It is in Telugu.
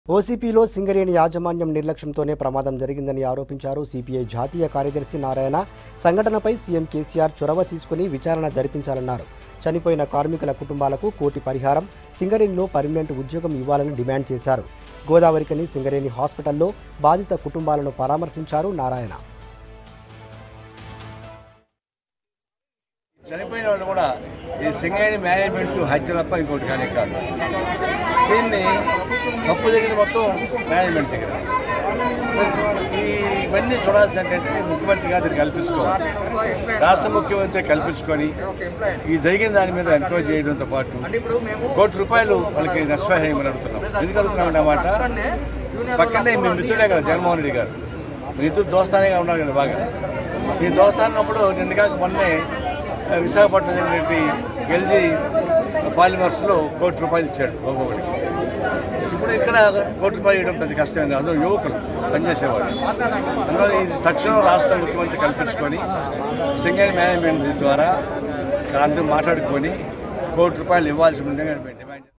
ఓసీపీలో సింగరేణి యాజమాన్యం నిర్లక్ష్యంతోనే ప్రమాదం జరిగిందని ఆరోపించారు సిపిఐ జాతీయ కార్యదర్శి నారాయణ సంఘటనపై సీఎం కేసీఆర్ చొరవ తీసుకుని విచారణ జరిపించాలన్నారు చనిపోయిన కార్మికుల కుటుంబాలకు కోటి పరిహారం సింగరేణిలో పర్మనెంట్ ఉద్యోగం ఇవ్వాలని డిమాండ్ చేశారు గోదావరికని సింగరేణి హాస్పిటల్లో బాధిత కుటుంబాలను పరామర్శించారు నారాయణ చనిపోయిన వాళ్ళు కూడా ఈ సింగేణి మేనేజ్మెంట్ హత్య తప్ప ఇంకోటి కానీ కాదు దీన్ని తప్పు జరిగింది మొత్తం మేనేజ్మెంట్ దగ్గర ఈ ఇవన్నీ చూడాల్సి అంటే ముఖ్యమంత్రి గారు దీన్ని కల్పించుకోవాలి రాష్ట్ర ముఖ్యమంత్రి కల్పించుకొని ఈ జరిగిన దాని మీద ఎంక్వైరీ చేయడంతో పాటు కోటి రూపాయలు వాళ్ళకి నష్టపరిహారం అడుగుతున్నాం ఎందుకు అడుగుతున్నాం అన్నమాట పక్కనే మీ మిత్రుడే కదా జగన్మోహన్ రెడ్డి గారు మీ ఇద్దరు దోస్తానేగా ఉన్నారు కదా బాగా ఈ దోస్తాన్నప్పుడు నిన్న కాక మొన్నే ఆ, విశాఖపట్నం జరిగినటువంటి ఎల్జీ పాలిమర్స్లో కోటి రూపాయలు ఇచ్చాడు ఒక్కొక్కడికి ఇప్పుడు ఇక్కడ కోటి రూపాయలు ఇవ్వడం పెద్ద కష్టమైంది అందులో యువకులు పనిచేసేవాళ్ళు అందులో ఇది తక్షణం రాష్ట్ర ముఖ్యమంత్రి కల్పించుకొని సింగర్ మేనేజ్మెంట్ ద్వారా అందరూ మాట్లాడుకొని కోటి రూపాయలు ఇవ్వాల్సి ఉందని డిమాండ్